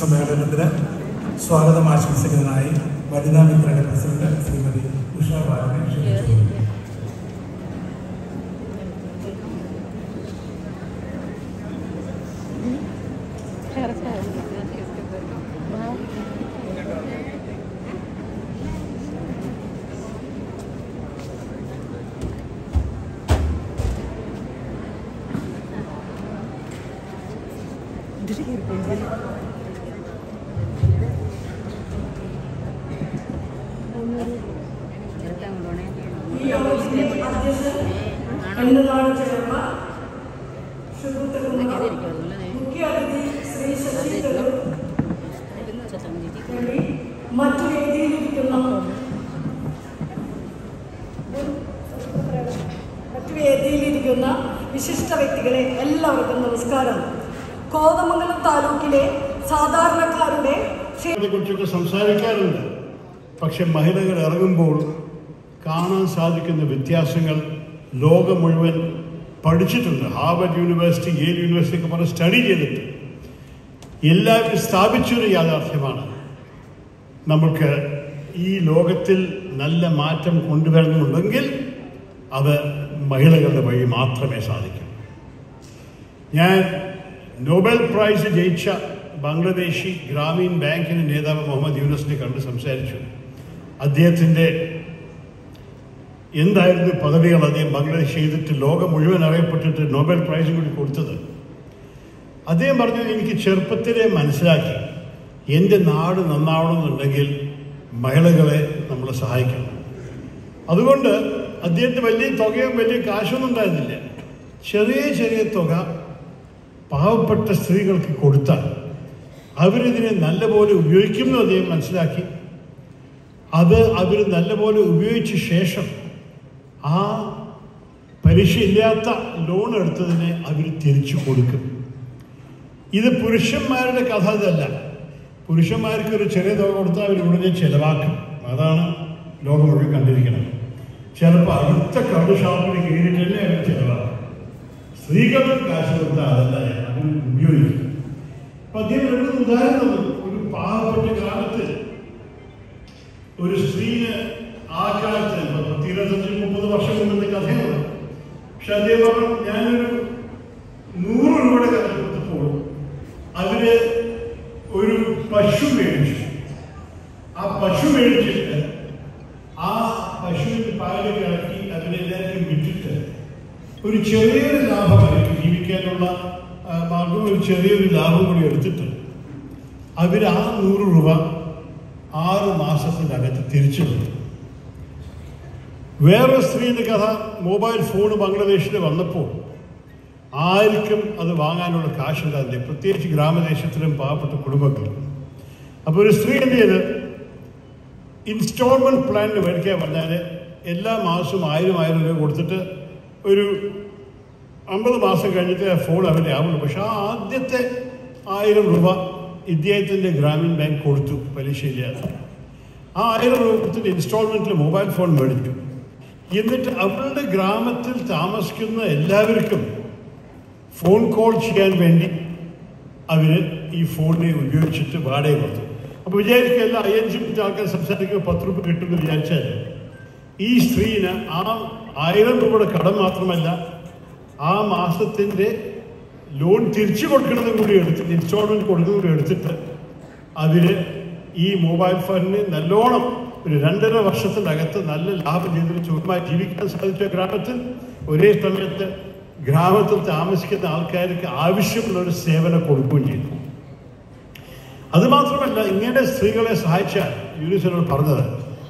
സമ്മേളനത്തിന് സ്വാഗതം ആശംസിക്കുന്നതിനായി വനിതാ മിത്രയുടെ പ്രസിഡന്റ് ശ്രീമതി ഉഷ ബാലനെ ക്ഷണിച്ചു ഈ യോഗത്തിന്റെ അധ്യക്ഷൻ എന്നതാണ് ചേർന്ന ശുചിത്വ മുഖ്യ അതിഥി ശ്രീ ശശി തരൂർ വേണ്ടി മറ്റു വേദിയിലിരിക്കുന്ന മറ്റു വേദിയിലിരിക്കുന്ന വിശിഷ്ട വ്യക്തികളെ എല്ലാവർക്കും നമസ്കാരം കോതമംഗലം താലൂക്കിലെ സാധാരണക്കാരുടെ ക്ഷേമ കുറിച്ചൊക്കെ സംസാരിക്കാറുണ്ട് പക്ഷെ മഹിളകൾ ഇറങ്ങുമ്പോൾ കാണാൻ സാധിക്കുന്ന വ്യത്യാസങ്ങൾ ലോകം മുഴുവൻ പഠിച്ചിട്ടുണ്ട് ഹാർവർഡ് യൂണിവേഴ്സിറ്റി ഏത് യൂണിവേഴ്സിറ്റി ഒക്കെ പറഞ്ഞ് സ്റ്റഡി ചെയ്തിട്ട് എല്ലാവരും സ്ഥാപിച്ചൊരു യാഥാർത്ഥ്യമാണ് നമുക്ക് ഈ ലോകത്തിൽ നല്ല മാറ്റം കൊണ്ടുവരണമെന്നുണ്ടെങ്കിൽ അത് മഹിളകളുടെ വഴി മാത്രമേ സാധിക്കൂ ഞാൻ നോബൽ പ്രൈസ് ജയിച്ച ബംഗ്ലാദേശി ഗ്രാമീൺ ബാങ്കിന്റെ നേതാവ് മുഹമ്മദ് യൂനസിനെ കണ്ട് സംസാരിച്ചു അദ്ദേഹത്തിൻ്റെ എന്തായിരുന്നു പദവികൾ അദ്ദേഹം ബംഗ്ലാദേശ് ചെയ്തിട്ട് ലോകം മുഴുവൻ അറിയപ്പെട്ടിട്ട് നോബൽ പ്രൈസും കൂടി കൊടുത്തത് അദ്ദേഹം പറഞ്ഞു എനിക്ക് ചെറുപ്പത്തിലെ മനസ്സിലാക്കി എൻ്റെ നാട് നന്നാവണമെന്നുണ്ടെങ്കിൽ മഹിളകളെ നമ്മൾ സഹായിക്കണം അതുകൊണ്ട് അദ്ദേഹത്തിന് വലിയ തുകയും വലിയ കാശൊന്നും ഉണ്ടായിരുന്നില്ല ചെറിയ ചെറിയ തുക പാവപ്പെട്ട സ്ത്രീകൾക്ക് കൊടുത്താൽ അവരിതിനെ നല്ലപോലെ ഉപയോഗിക്കുമെന്ന് അദ്ദേഹം മനസ്സിലാക്കി അത് അവർ നല്ലപോലെ ഉപയോഗിച്ച ശേഷം ആ പലിശയില്ലാത്ത ലോൺ എടുത്തതിനെ അവർ തിരിച്ചു കൊടുക്കും ഇത് പുരുഷന്മാരുടെ കഥ ഇതല്ല പുരുഷന്മാർക്ക് ഒരു ചെറിയ തുക കൊടുത്താൽ അവർ ഉടനെ ചെലവാക്കും അതാണ് ലോകം മുഴുവൻ കണ്ടിരിക്കുന്നത് ചിലപ്പോൾ അടുത്ത കടു ഷാപ്പിന് കയറിയിട്ട് തന്നെ അവർ ചെലവാക്കും സ്ത്രീകൾക്ക് കാശ് കൊടുത്താൽ അതല്ല അവർ ഉപയോഗിക്കും അപ്പൊ അദ്ദേഹം രണ്ട് ഉദാഹരണം തന്നു. ഒരു പാവപ്പെട്ട കാലത്ത് ഒരു സ്ത്രീന് ആ കാലത്ത് ഇപ്പൊ പത്ത് ഇരുപത്തഞ്ച് മുപ്പത് വർഷം മുമ്പത്തെ കഥയാണ് പക്ഷെ അദ്ദേഹം പറഞ്ഞു ഞാനൊരു നൂറ് രൂപയുടെ കഥ കൊടുത്തപ്പോൾ അവര് ഒരു പശു മേടിച്ചു ആ പശു മേടിച്ചിട്ട് ആ പശുവിന്റെ പാല് കിടക്കി അതിനെല്ലാവർക്കും വിറ്റിട്ട് ഒരു ചെറിയൊരു ലാഭം അവർക്ക് ജീവിക്കാനുള്ള ആ, മാർഗം ഒരു ചെറിയൊരു ലാഭം കൂടി എടുത്തിട്ട് അവർ ആ നൂറ് രൂപ ആറ് മാസത്തിൻ്റെ അകത്ത് തിരിച്ചു തന്നു വേറെ സ്ത്രീയുടെ കഥ മൊബൈൽ ഫോൺ ബംഗ്ലാദേശിൽ വന്നപ്പോൾ ആർക്കും അത് വാങ്ങാനുള്ള കാശുണ്ടായിരുന്നില്ല പ്രത്യേകിച്ച് ഗ്രാമദേശത്തിലും പാവപ്പെട്ട കുടുംബങ്ങളും അപ്പോൾ ഒരു സ്ത്രീ എന്ത് ചെയ്ത് ഇൻസ്റ്റാൾമെന്റ് പ്ലാനിന് മേടിക്കാൻ പറഞ്ഞാൽ എല്ലാ മാസവും ആയിരം ആയിരം രൂപ കൊടുത്തിട്ട് ഒരു അമ്പത് മാസം കഴിഞ്ഞിട്ട് ആ ഫോൺ അവരെ ആവുള്ളൂ പക്ഷെ ആ ആദ്യത്തെ ആയിരം രൂപ ഇദ്ദേഹത്തിൻ്റെ ഗ്രാമീൺ ബാങ്ക് കൊടുത്തു പലിശയില്ലാതെ ആ ആയിരം രൂപ കൊടുത്തിട്ട് ഇൻസ്റ്റാൾമെന്റിൽ മൊബൈൽ ഫോൺ മേടിച്ചു എന്നിട്ട് അവരുടെ ഗ്രാമത്തിൽ താമസിക്കുന്ന എല്ലാവർക്കും ഫോൺ കോൾ ചെയ്യാൻ വേണ്ടി അവർ ഈ ഫോണിനെ ഉപയോഗിച്ചിട്ട് വാടക കൊടുത്തു അപ്പോൾ വിചാരിക്കുക എല്ലാ അയ്യഞ്ച് മിനിറ്റ് ആൾക്കാർ സംസാരിക്കുമ്പോൾ പത്ത് രൂപ കിട്ടുമെന്ന് വിചാരിച്ചാൽ ഈ സ്ത്രീന് ആ ആയിരം രൂപയുടെ കടം മാത്രമല്ല ആ മാസത്തിൻ്റെ ലോൺ തിരിച്ചു കൊടുക്കുന്നതും കൂടി എടുത്തിട്ട് ഇൻസ്റ്റാൾമെന്റ് കൊടുക്കുന്നതും കൂടി എടുത്തിട്ട് അവർ ഈ മൊബൈൽ ഫോണിന് നല്ലോണം ഒരു രണ്ടര വർഷത്തിനകത്ത് നല്ല ലാഭം ചെയ്തിട്ട് സുഖമായി ജീവിക്കാൻ സാധിച്ച ഗ്രാമത്തിൽ ഒരേ സമയത്ത് ഗ്രാമത്തിൽ താമസിക്കുന്ന ആൾക്കാർക്ക് ആവശ്യമുള്ള ഒരു സേവനം കൊടുക്കുകയും ചെയ്തു അതുമാത്രമല്ല ഇങ്ങനെ സ്ത്രീകളെ സഹായിച്ച യൂനിസനോട് പറഞ്ഞത്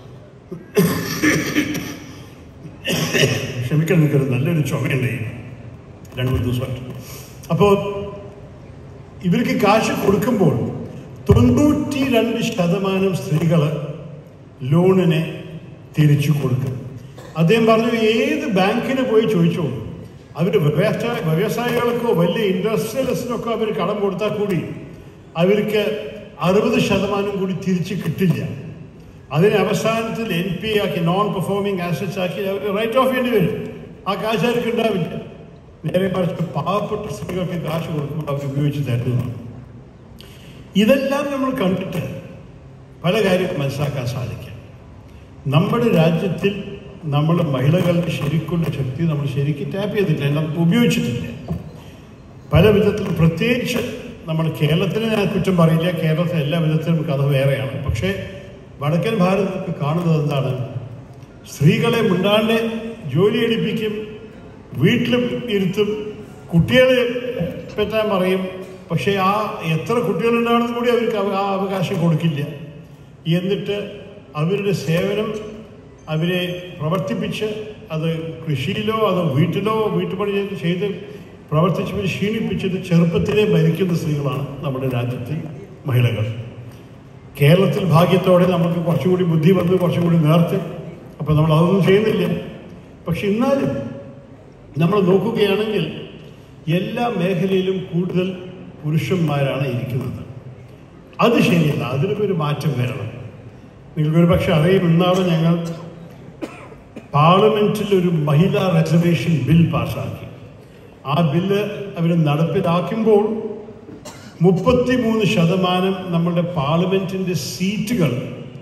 ക്ഷമിക്കാൻ നിൽക്കരുത് നല്ലൊരു ചുമയുണ്ട് രണ്ടു മൂന്ന് ദിവസമായിട്ട് അപ്പോൾ ഇവർക്ക് കാശ് കൊടുക്കുമ്പോൾ തൊണ്ണൂറ്റി രണ്ട് ശതമാനം സ്ത്രീകൾ ലോണിനെ തിരിച്ചു കൊടുക്കും അദ്ദേഹം പറഞ്ഞു ഏത് ബാങ്കിന് പോയി ചോദിച്ചോ അവർ വ്യവസായ വ്യവസായികൾക്കോ വലിയ ഇൻഡസ്ട്രിയലിസ്റ്റിനൊക്കെ അവർ കടം കൊടുത്താൽ കൂടി അവർക്ക് അറുപത് ശതമാനം കൂടി തിരിച്ച് കിട്ടില്ല അതിന് അവസാനത്തിൽ എൻ പി ആക്കി നോൺ പെർഫോമിംഗ് ആസറ്റ്സ് ആക്കി അവർ റൈറ്റ് ഓഫ് ചെയ്യേണ്ടി വരും ആ കാശ് അവർക്ക് ഉണ്ടാവില്ല നേരെ മറിച്ച് പാവപ്പെട്ട സ്ത്രീകൾക്ക് കാശ് കൊടുക്കുമ്പോൾ അവർ ഉപയോഗിച്ച് തരുന്നതാണ് ഇതെല്ലാം നമ്മൾ കണ്ടിട്ട് പല കാര്യം മനസ്സിലാക്കാൻ സാധിക്കും നമ്മുടെ രാജ്യത്തിൽ നമ്മൾ മഹിളകളുടെ ശരിക്കുള്ള ശക്തി നമ്മൾ ശരിക്കും ടാപ്പ് ചെയ്തിട്ടില്ല എല്ലാം ഉപയോഗിച്ചിട്ടില്ല പല വിധത്തിലും പ്രത്യേകിച്ച് നമ്മൾ കേരളത്തിന് ഞാൻ കുറ്റം പറയില്ല കേരളത്തിൽ എല്ലാ വിധത്തിലും കഥ വേറെയാണ് പക്ഷേ വടക്കൻ ഭാരതത്തിൽ കാണുന്നത് എന്താണ് സ്ത്രീകളെ മുണ്ടാണ്ട് ജോലി എടുപ്പിക്കും വീട്ടിലും ഇരുത്തും കുട്ടികളെ പറ്റാൻ പറയും പക്ഷേ ആ എത്ര കുട്ടികളുണ്ടാണെന്ന് കൂടി അവർക്ക് അവ- ആ അവകാശം കൊടുക്കില്ല എന്നിട്ട് അവരുടെ സേവനം അവരെ പ്രവർത്തിപ്പിച്ച് അത് കൃഷിയിലോ അതോ വീട്ടിലോ വീട്ടുപണി ചെയ്ത് ചെയ്ത് പ്രവർത്തിച്ച് ക്ഷീണിപ്പിച്ചിട്ട് ചെറുപ്പത്തിലേ മരിക്കുന്ന സ്ത്രീകളാണ് നമ്മുടെ രാജ്യത്തിൽ മഹിളകൾ കേരളത്തിൽ ഭാഗ്യത്തോടെ നമുക്ക് കുറച്ചുകൂടി ബുദ്ധി വന്ന് കുറച്ചും കൂടി നേർത്ത് അപ്പോൾ നമ്മൾ അതൊന്നും ചെയ്യുന്നില്ല പക്ഷെ എന്നാലും നമ്മൾ നോക്കുകയാണെങ്കിൽ എല്ലാ മേഖലയിലും കൂടുതൽ പുരുഷന്മാരാണ് ഇരിക്കുന്നത് അത് ശരിയല്ല അതിനൊക്കെ ഒരു മാറ്റം വരണം നിങ്ങൾക്കൊരു പക്ഷെ അറിയും ഇന്നാണ് ഞങ്ങൾ പാർലമെന്റിൽ ഒരു മഹിളാ റിസർവേഷൻ ബിൽ പാസ്സാക്കി ആ ബില്ല് അവർ നടപ്പിലാക്കുമ്പോൾ മുപ്പത്തിമൂന്ന് ശതമാനം നമ്മുടെ പാർലമെന്റിന്റെ സീറ്റുകൾ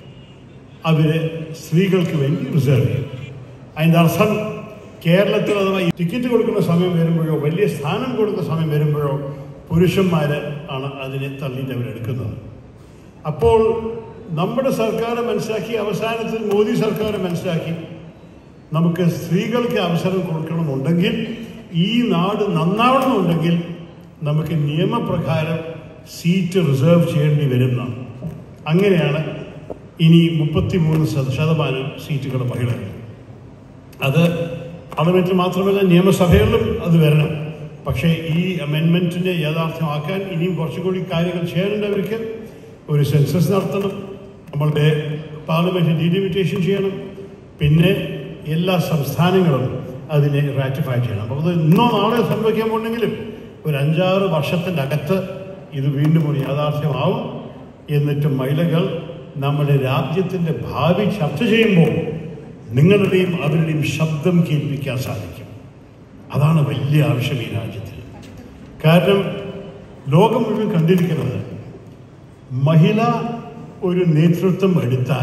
അവര് സ്ത്രീകൾക്ക് വേണ്ടി റിസർവ് ചെയ്യും അതിൻ്റെ അർത്ഥം കേരളത്തിൽ അഥവാ ഈ ടിക്കറ്റ് കൊടുക്കുന്ന സമയം വരുമ്പോഴോ വലിയ സ്ഥാനം കൊടുക്കുന്ന സമയം വരുമ്പോഴോ പുരുഷന്മാർ ആണ് അതിനെ തള്ളിയിട്ട് അവരെടുക്കുന്നത് അപ്പോൾ നമ്മുടെ സർക്കാർ മനസ്സിലാക്കി അവസാനത്തിൽ മോദി സർക്കാർ മനസ്സിലാക്കി നമുക്ക് സ്ത്രീകൾക്ക് അവസരം കൊടുക്കണമെന്നുണ്ടെങ്കിൽ ഈ നാട് നന്നാവണമെന്നുണ്ടെങ്കിൽ നമുക്ക് നിയമപ്രകാരം സീറ്റ് റിസർവ് ചെയ്യേണ്ടി വരുന്നതാണ് അങ്ങനെയാണ് ഇനി മുപ്പത്തിമൂന്ന് ശത- ശതമാനം സീറ്റുകൾ മഹിളകൾ അത് പാർലമെന്റിൽ മാത്രമല്ല നിയമസഭകളിലും അത് വരണം പക്ഷേ ഈ അമെൻമെന്റിനെ യാഥാർത്ഥ്യമാക്കാൻ ഇനിയും കുറച്ചും കൂടി കാര്യങ്ങൾ ചെയ്യാനുണ്ട് അവർക്ക് ഒരു സെൻസസ് നടത്തണം നമ്മളുടെ പാർലമെന്റ് ഡീലിമിറ്റേഷൻ ചെയ്യണം പിന്നെ എല്ലാ സംസ്ഥാനങ്ങളും അതിനെ റാറ്റിഫൈ ചെയ്യണം അപ്പോൾ അത് ഇന്നോ നാളെ സംഭവിക്കാൻ പോകണമെങ്കിലും ഒരു അഞ്ചാറ് വർഷത്തിൻ്റെ അകത്ത് ഇത് വീണ്ടും ഒരു യാഥാർത്ഥ്യമാവും എന്നിട്ട് മഹിളകൾ നമ്മുടെ രാജ്യത്തിൻ്റെ ഭാവി ചർച്ച ചെയ്യുമ്പോൾ നിങ്ങളുടെയും അവരുടെയും ശബ്ദം കേൾപ്പിക്കാൻ സാധിക്കും അതാണ് വലിയ ആവശ്യം ഈ രാജ്യത്തിൽ കാരണം ലോകം മുഴുവൻ കണ്ടിരിക്കുന്നത് മഹിള ഒരു നേതൃത്വം എടുത്താൽ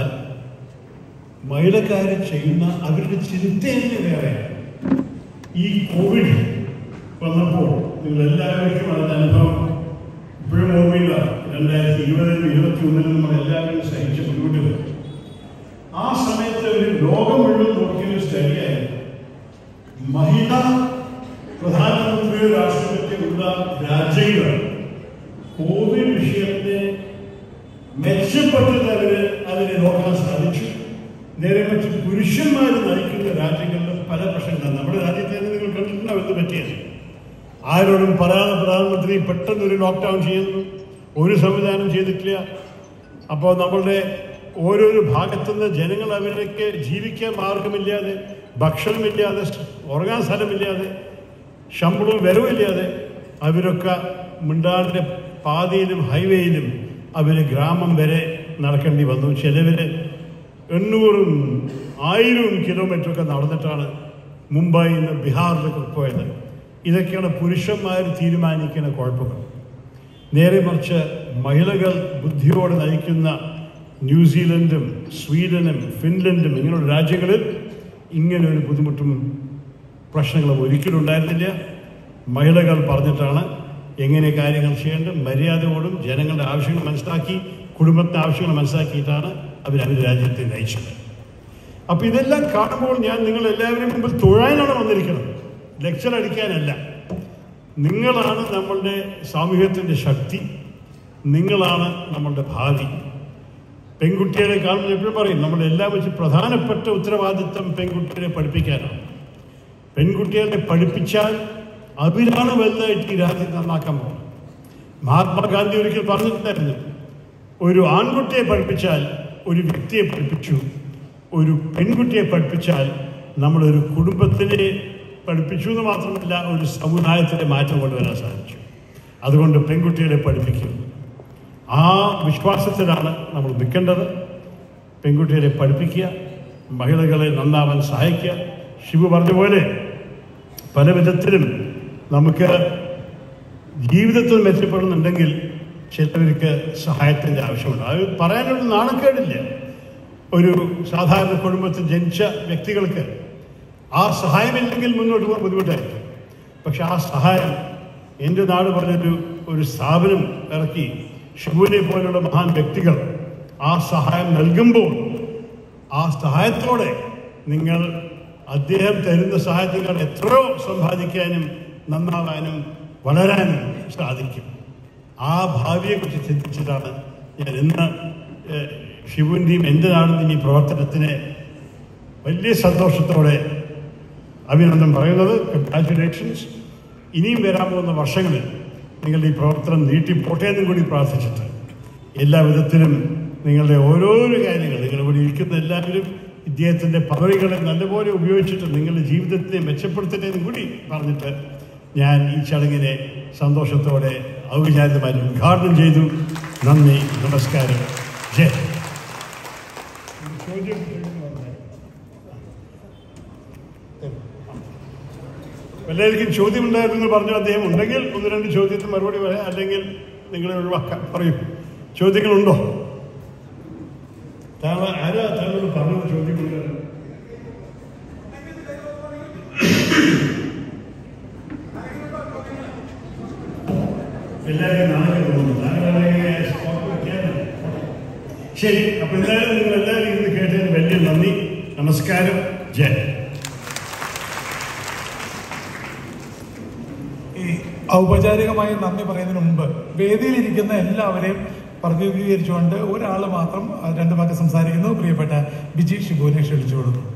മഹിളക്കാർ ചെയ്യുന്ന അവരുടെ ചിന്ത തന്നെ വേറെയാണ് ഈ കോവിഡ് വന്നപ്പോൾ നിങ്ങൾ എല്ലാവർക്കും അതിന്റെ അനുഭവം ഇപ്പോഴും ഓർമ്മയില്ല രണ്ടായിരത്തി ഇരുപതിലും ഇരുപത്തി ഒന്നിലും നമ്മൾ എല്ലാവരും സഹിച്ച ബുദ്ധിമുട്ടുകൾ ആ സമയത്ത് ഒരു ലോകം മുഴുവൻ നോക്കിയ സ്റ്റഡിയായിരുന്നു മഹിള പ്രധാനമന്ത്രിയോ രാഷ്ട്രപതിയുള്ള രാജ്യങ്ങൾ കോവിഡ് വിഷയത്തെ മെച്ചപ്പെട്ടത് അവര് അതിനെ നോക്കാൻ സാധിച്ചു നേരെ മറ്റ് പുരുഷന്മാർ നയിക്കുന്ന രാജ്യങ്ങളിൽ പല പ്രശ്നങ്ങളും നമ്മുടെ രാജ്യത്ത് തന്നെ നിങ്ങൾ കണ്ടിട്ടുണ്ടാവും എന്ത് പറ്റിയത് ആരോടും പറയാതെ പ്രധാനമന്ത്രി പെട്ടെന്ന് ഒരു ലോക്ക്ഡൗൺ ചെയ്യുന്നു ഒരു സംവിധാനം ചെയ്തിട്ടില്ല അപ്പോൾ നമ്മളുടെ ഓരോരോ ഭാഗത്തുനിന്ന് ജനങ്ങൾ അവരൊക്കെ ജീവിക്കാൻ മാർഗമില്ലാതെ ഭക്ഷണമില്ലാതെ ഉറങ്ങാൻ സ്ഥലമില്ലാതെ ശമ്പളവും വരവില്ലാതെ അവരൊക്കെ മിണ്ടാടിൻ്റെ പാതയിലും ഹൈവേയിലും അവർ ഗ്രാമം വരെ നടക്കേണ്ടി വന്നു ചിലവര് എണ്ണൂറും ആയിരവും കിലോമീറ്റർ ഒക്കെ നടന്നിട്ടാണ് മുംബൈയിൽ നിന്ന് ബീഹാറിലേക്ക് പോയത് ഇതൊക്കെയാണ് പുരുഷന്മാർ തീരുമാനിക്കുന്ന കുഴപ്പങ്ങൾ നേരെ മറിച്ച് മഹിളകൾ ബുദ്ധിയോടെ നയിക്കുന്ന ന്യൂസിലൻഡും സ്വീഡനും ഫിൻലൻഡും ഇങ്ങനെയുള്ള രാജ്യങ്ങളിൽ ഇങ്ങനെ ഒരു ബുദ്ധിമുട്ടും പ്രശ്നങ്ങളും ഒരിക്കലും ഉണ്ടായിരുന്നില്ല മഹിളകൾ പറഞ്ഞിട്ടാണ് എങ്ങനെ കാര്യങ്ങൾ ചെയ്യേണ്ടത് മര്യാദയോടും ജനങ്ങളുടെ ആവശ്യങ്ങൾ മനസ്സിലാക്കി കുടുംബത്തിന്റെ ആവശ്യങ്ങൾ മനസ്സിലാക്കിയിട്ടാണ് അവർ അവരുടെ രാജ്യത്തെ നയിച്ചത് അപ്പൊ ഇതെല്ലാം കാണുമ്പോൾ ഞാൻ നിങ്ങൾ എല്ലാവരും മുമ്പിൽ തൊഴാനാണ് വന്നിരിക്കുന്നത് ലെക്ചർ അടിക്കാനല്ല നിങ്ങളാണ് നമ്മളുടെ സാമൂഹ്യത്തിന്റെ ശക്തി നിങ്ങളാണ് നമ്മളുടെ ഭാവി പെൺകുട്ടികളെ കാണുമ്പോൾ എപ്പോഴും പറയും നമ്മുടെ എല്ലാം വെച്ച് പ്രധാനപ്പെട്ട ഉത്തരവാദിത്വം പെൺകുട്ടികളെ പഠിപ്പിക്കാനാണ് പെൺകുട്ടികളെ പഠിപ്പിച്ചാൽ അവരാണ് വലുതായിട്ട് ഈ രാജ്യം നന്നാക്കാൻ പോകുന്നത് മഹാത്മാഗാന്ധി ഒരിക്കൽ പറഞ്ഞിട്ടുണ്ടായിരുന്നു ഒരു ആൺകുട്ടിയെ പഠിപ്പിച്ചാൽ ഒരു വ്യക്തിയെ പഠിപ്പിച്ചു ഒരു പെൺകുട്ടിയെ പഠിപ്പിച്ചാൽ നമ്മളൊരു കുടുംബത്തിനെ പഠിപ്പിച്ചു എന്ന് മാത്രമല്ല ഒരു സമുദായത്തിൻ്റെ മാറ്റം കൊണ്ടുവരാൻ സാധിച്ചു അതുകൊണ്ട് പെൺകുട്ടികളെ പഠിപ്പിക്കും ആ വിശ്വാസത്തിലാണ് നമ്മൾ നിൽക്കേണ്ടത് പെൺകുട്ടികളെ പഠിപ്പിക്കുക മഹിളകളെ നന്നാവാൻ സഹായിക്കുക ശിവു പറഞ്ഞ പോലെ പല വിധത്തിലും നമുക്ക് ജീവിതത്തിൽ മെച്ചപ്പെടുന്നുണ്ടെങ്കിൽ ചിലവർക്ക് സഹായത്തിൻ്റെ ആവശ്യമുണ്ട് അത് പറയാനുള്ള നാണക്കേടില്ല ഒരു സാധാരണ കുടുംബത്തിൽ ജനിച്ച വ്യക്തികൾക്ക് ആ സഹായമില്ലെങ്കിൽ മുന്നോട്ട് പോകാൻ ബുദ്ധിമുട്ടായിരിക്കും പക്ഷെ ആ സഹായം എൻ്റെ നാട് പറഞ്ഞൊരു ഒരു സ്ഥാപനം ഇറക്കി ഷിബുവിനെ പോലുള്ള മഹാൻ വ്യക്തികൾ ആ സഹായം നൽകുമ്പോൾ ആ സഹായത്തോടെ നിങ്ങൾ അദ്ദേഹം തരുന്ന സഹായത്തിനാൽ എത്രയോ സമ്പാദിക്കാനും നന്നാവാനും വളരാനും സാധിക്കും ആ ഭാവിയെക്കുറിച്ച് ചിന്തിച്ചിട്ടാണ് ഞാൻ ഇന്ന് ഏഹ്, ഷിബുവിൻ്റെയും എൻ്റെ നാടിൻ്റെയും ഈ പ്രവർത്തനത്തിന് വലിയ സന്തോഷത്തോടെ അഭിനന്ദനം പറയുന്നത് കൺഗ്രാറ്റുലേഷൻസ് ഇനിയും വരാൻ പോകുന്ന വർഷങ്ങളിൽ നിങ്ങളുടെ ഈ പ്രവർത്തനം നീട്ടിപ്പോട്ടെ എന്നും കൂടി പ്രാർത്ഥിച്ചിട്ട് എല്ലാ വിധത്തിലും നിങ്ങളുടെ ഓരോരോ കാര്യങ്ങൾ നിങ്ങൾ ഇവിടെ ഇരിക്കുന്ന എല്ലാവരും ഇദ്ദേഹത്തിൻ്റെ പദവികളെ നല്ലപോലെ ഉപയോഗിച്ചിട്ട് നിങ്ങളുടെ ജീവിതത്തെ മെച്ചപ്പെടുത്തട്ടെ എന്നും കൂടി പറഞ്ഞിട്ട് ഞാൻ ഈ ചടങ്ങിനെ സന്തോഷത്തോടെ ഔപചാരികമായി ഉദ്ഘാടനം ചെയ്തു നന്ദി നമസ്കാരം ജയ് ചോദ്യം എല്ലാവർക്കും ചോദ്യമുണ്ടായിരുന്നു പറഞ്ഞു അദ്ദേഹം ഉണ്ടെങ്കിൽ ഒന്ന് രണ്ട് ചോദ്യത്തിന് മറുപടി പറയാം അല്ലെങ്കിൽ നിങ്ങളെ ഒഴിവാക്കാം പറയൂ ചോദ്യങ്ങളുണ്ടോ താങ്കൾ ആരാ താങ്കളോട് പറഞ്ഞത് ചോദ്യമുണ്ടായിരുന്നു എല്ലാവരും നാളെ പോകുന്നു താങ്കളെ സ്പോട്ട് വെക്കാനാണ് ശരി അപ്പൊ എന്തായാലും നിങ്ങൾ എല്ലാവരും ഇന്ന് കേട്ടതിന് വലിയ നന്ദി നമസ്കാരം ജയ് ഈ ഔപചാരികമായി നന്ദി പറയുന്നതിന് മുമ്പ് വേദിയിലിരിക്കുന്ന എല്ലാവരെയും പ്രതിനിധീകരിച്ചുകൊണ്ട് ഒരാൾ മാത്രം രണ്ട് വാക്ക് സംസാരിക്കുന്നു പ്രിയപ്പെട്ട ബിജി ഷിബുവിനെ ക്ഷണിച്ചു കൊടുക്കുന്നു